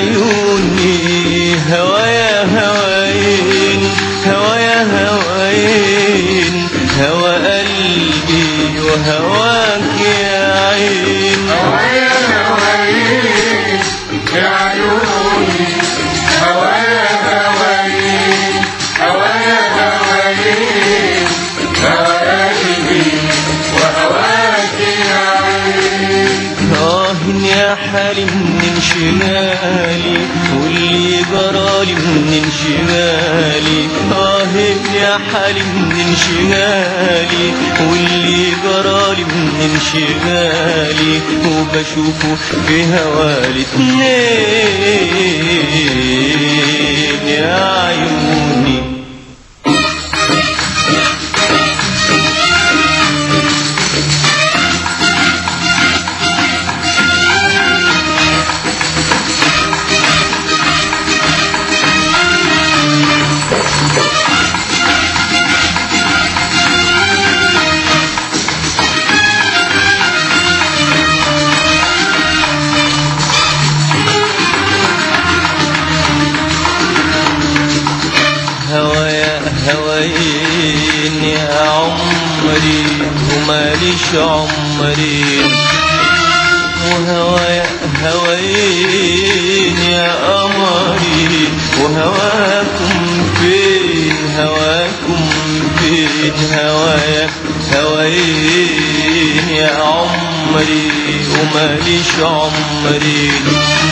عيوني هوايا هواين هوايا هواين هوى قلبي وهواك يا عين هوايا هوايين يا عيوني هوايا هوايين هوايا هوايين هوا قلبي وهواك يا عين آه يا حالي من انشغالي واللي جرالي من انشغالي آه يا حالي من انشغالي واللي جرالي من انشغالي وبشوفه في هوا الاتنين يا عيوني هوايا هواين يا عمري وماليش عمرين وهوايا هواين يا قمري وهواكم فين هواكم فين هوايا هواين يا عمري وماليش عمرين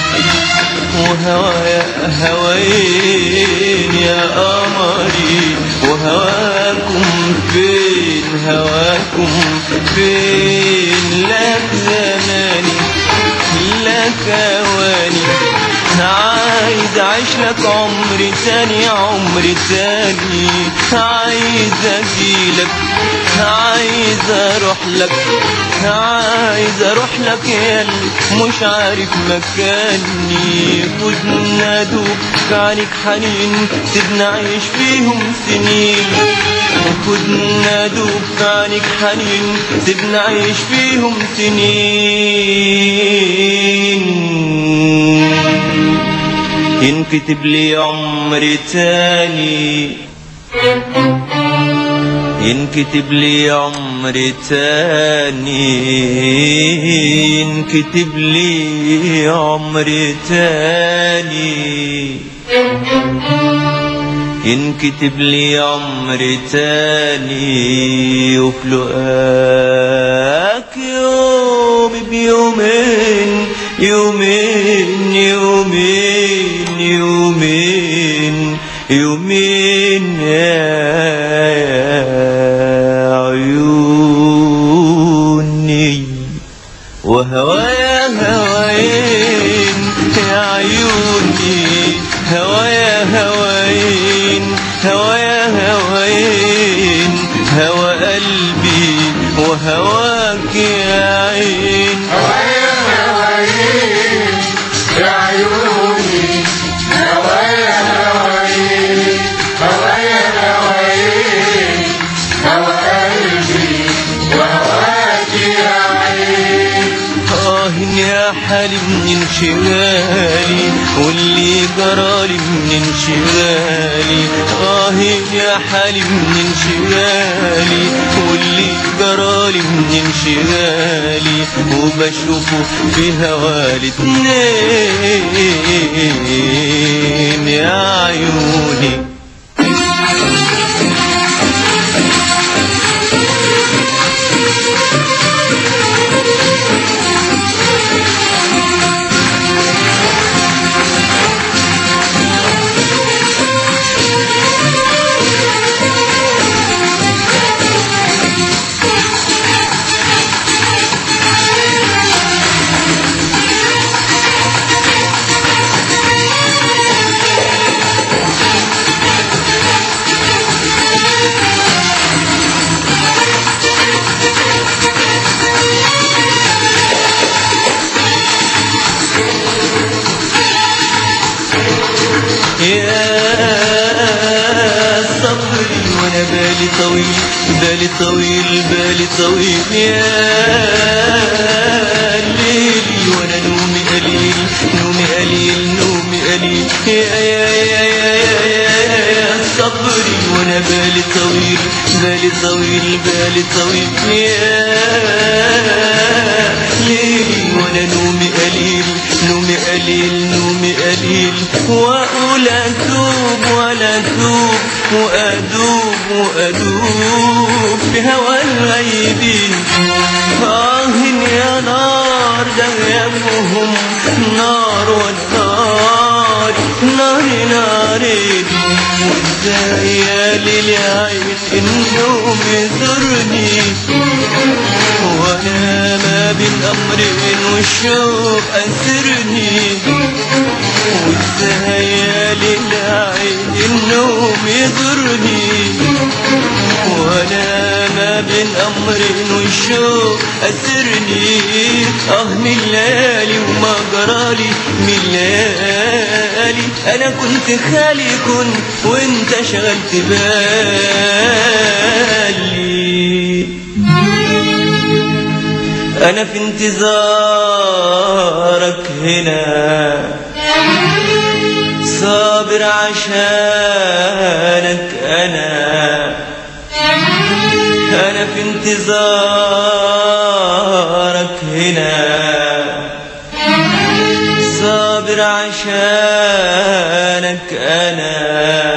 وهوايا هواين يا قمري وهواكم فين هواكم فين لك زماني لك اواني عايز اعيش لك عمري تاني عمري تاني عايز اجيلك عايز اروح لك عايز اروح لك يا اللي مش عارف مكاني خدنا دوب عنك حنين سيبنا عيش فيهم سنين خدنا دوب عنك حنين سيبنا عيش فيهم سنين ينكتب لي عمر تاني ينكتب لي عمر تاني ينكتب لي عمر تاني ينكتب لي عمر تاني وفي لقاك يوم بيومين يومين يومين يومين يومين يا عيوني وهوايا هواين يا عيوني هوايا هواين هوايا هواين هوى قلبي وهواك يا عين هوايا هوايين يا عيوني هوايا هوايين هوايا هوايين هوا قلبي وهواك يا عين آه يا حالي من انشغالي واللي جرالي من انشغالي آه يا حالي من انشغالي واللي جرالي من انشغالي وبشوفه في هوا الاتنين يا عيوني يا صبري وانا بالي طويل بالي طويل بالي طويل يا ليلي وانا نومي قليل نومي قليل نومي يا يا يا يا يا يا يا صبري وانا بالي طويل بالي طويل بالي طويل يا ليلي وانا نومي قليل نومي قليل نومي قليل واقول اتوب ولا اتوب وادوب وادوب في هوى الغيبين آه يا نار دغيبهم نار ونار نار نارين وازاي يا ليل يا عين النوم يزورني وانا ما بين امرين والشوق اسرني وازاي يا ليل يا عين النوم يزورني وانا ما بين امرين والشوق اسرني اه من ليالي وما جرالي من ليالي انا كنت خالي كنت وانت شغلت بالي انا في انتظارك هنا صابر عشانك انا انا في انتظارك هنا صابر عشانك انا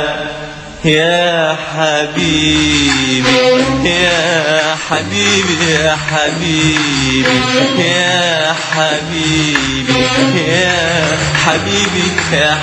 يا حبيبي يا حبيبي يا حبيبي يا حبيبي يا حبيبي يا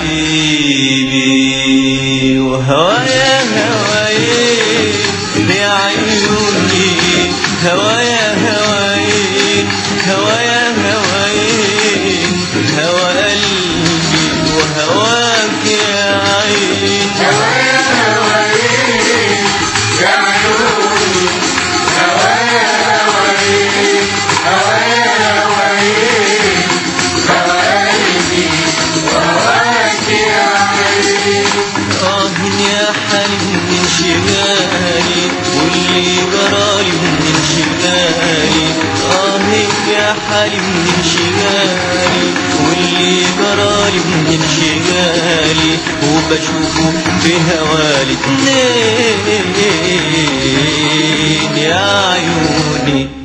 حبيبي وهوايا هوايين يا عيوني هوايا هوايين هوايا هوايين هوا قلبي وهواك يا عين هوايا هوايين يا عيوني هوايا هوايين هوايا هوايين هوا قلبي وهواك يا عين آه يا حليم من شغالي واللي جرالي من شغالي آه يا حليم من شغالي واللي جرالي من شغالي وبشوفه في هوالي اتنين يا عيوني